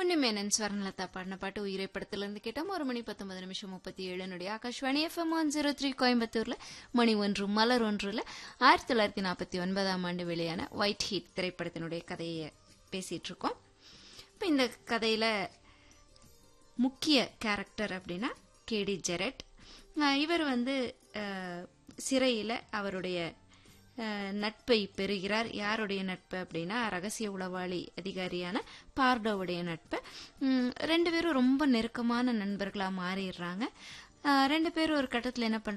உன்னிமேனன் ஸ்வர்ணலதா பாடின பாட்டு உயிரை படத்திலிருந்து கேட்டோம் ஒரு மணி பத்தொன்பது நிமிஷம் முப்பத்தி ஏழுனுடைய Akashvani FM one zero three கோயம்புத்தூர்ல மணி ஒன்று மலர் ஒன்றுல ஆயிரத்தி தொள்ளாயிரத்தி நாற்பத்தி ஒன்பதாம் ஆண்டு வெளியான ஒயிட் ஹீட் திரைப்படத்தினுடைய கதையை பேசிட்டு இருக்கோம் இப்போ இந்த கதையில முக்கிய கேரக்டர் அப்படின்னா கேடி ஜெரட் அஹ் இவர் வந்து அஹ், சிறையில அவருடைய அஹ், நட்பை பெறுகிறார் யாருடைய நட்பு அப்படின்னா ரகசிய உளவாளி அதிகாரியான பார்டோவுடைய நட்பு உம், ரெண்டு பேரும் ரொம்ப நெருக்கமான நண்பர்களா மாறிடுறாங்க அஹ், ரெண்டு பேரும் ஒரு கட்டத்தில் என்ன பண்றாங்க